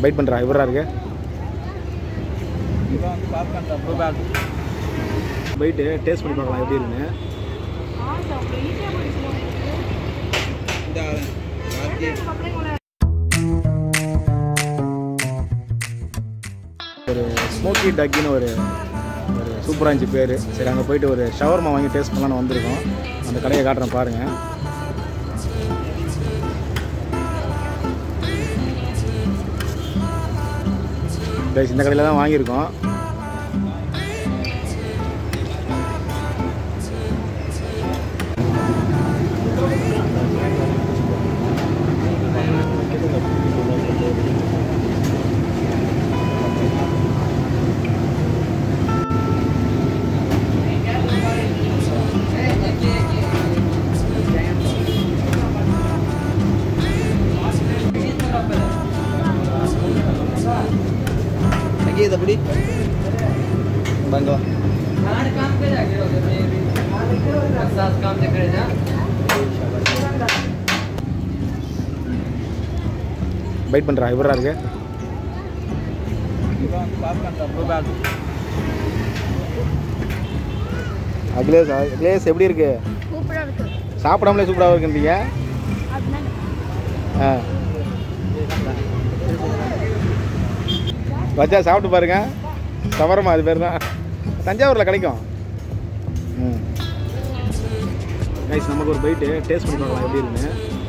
byte பண்ணுறா இவரா இருக்கு பைட்டு டேஸ்ட் பண்ணி பார்க்கலாம் எப்படி இருக்குன்னு ஒரு ஸ்மோக்கி டக்கின்னு ஒரு ஒரு சூப்பராக இருந்துச்சு பேர் சரி அங்கே போயிட்டு ஒரு ஷவர்மா வாங்கி டேஸ்ட் பண்ணலான்னு வந்திருக்கோம் அந்த கடையை காட்டுறேன் பாருங்கள் கைஸ் இந்த கடையில் தான் வாங்கியிருக்கோம் लगी दबड़ी बंगो பைட் பண்ணுறா இவரா இருக்கு அகிலேஷ் அகிலேஷ் எப்படி இருக்கு சூப்பராக இருக்கு சாப்பிடாமலே சூப்பராக இருக்குன்றீங்க அதுதான் ஆ வச்சா சாப்பிட்டு பாருங்க சவரமா அது பேர் தான் தஞ்சாவூரில் கிடைக்கும் ம் கைஸ் நமக்கு ஒரு பைட்டு டேஸ்ட் பண்ணி பார்க்கலாம் எப்படி இருக்குன்னு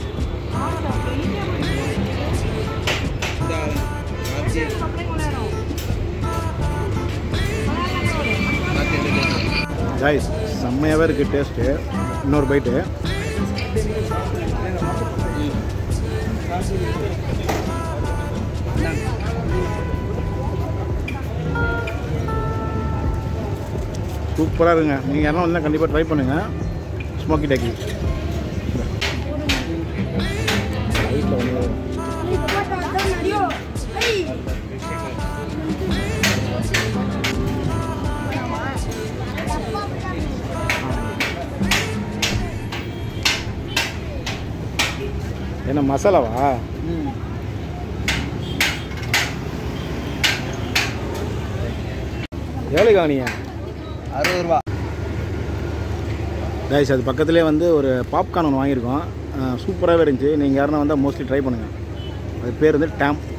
கைஸ் செம்மையாகவே இருக்குது டேஸ்ட்டு இன்னொரு பைட்டு சூப்பராக இருங்க நீங்கள் யாரும் வந்து கண்டிப்பாக ட்ரை பண்ணுங்கள் ஸ்மோக்கி டக்கி லைட்டில் வந்து என்ன மசாலாவா எவ்வளோ காணியா அறுபது ரூபா கைஸ் அது பக்கத்துலேயே வந்து ஒரு பாப்கார்ன் ஒன்று வாங்கியிருக்கோம் சூப்பராகவே இருந்துச்சு நீங்கள் யாருன்னா வந்தால் மோஸ்ட்லி ட்ரை பண்ணுங்கள் அது பேர் வந்து டேம்